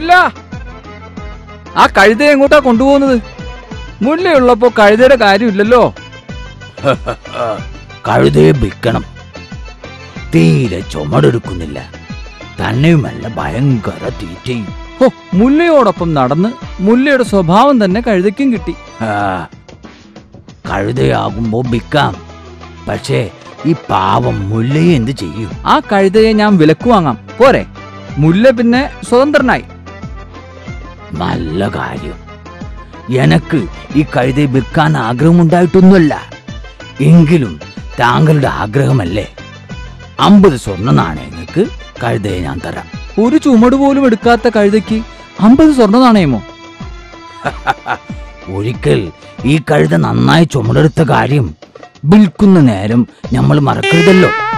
മുല്ല ആ കഴുതയെ എങ്ങോട്ടാ കൊണ്ടുപോകുന്നത് മുല്ലയുള്ളപ്പോ കഴുതയുടെ കാര്യമില്ലല്ലോ കഴുതയെ വിൽക്കണം തീരെ ചുമടെടുക്കുന്നില്ല തന്നെയുമല്ല ഭയങ്കര തീറ്റയും ഹോ മുല്ലയോടൊപ്പം നടന്ന് മുല്ലയുടെ സ്വഭാവം തന്നെ കഴുതയ്ക്കും കിട്ടി ആ, കഴുതയാകുമ്പോ വിൽക്കാം പക്ഷേ ഈ പാവം മുല്ലയെ എന്ത് ചെയ്യും ആ കഴുതയെ ഞാൻ വിലക്ക് വാങ്ങാം പോരെ മുല്ല പിന്നെ സ്വതന്ത്രനായി നല്ല കാര്യം എനക്ക് ഈ കഴുതയെ വിൽക്കാൻ ആഗ്രഹമുണ്ടായിട്ടൊന്നുമല്ല എങ്കിലും താങ്കളുടെ ആഗ്രഹമല്ലേ അമ്പത് സ്വർണ്ണ നാണയങ്ങൾക്ക് കഴുതയെ ഞാൻ തരാം ഒരു ചുമട് പോലും എടുക്കാത്ത കഴുതയ്ക്ക് അമ്പത് സ്വർണ്ണ നാണയമോ ഒരിക്കൽ ഈ കഴുത നന്നായി ചുമടെടുത്ത കാര്യം വിൽക്കുന്ന നേരം നമ്മൾ മറക്കരുതല്ലോ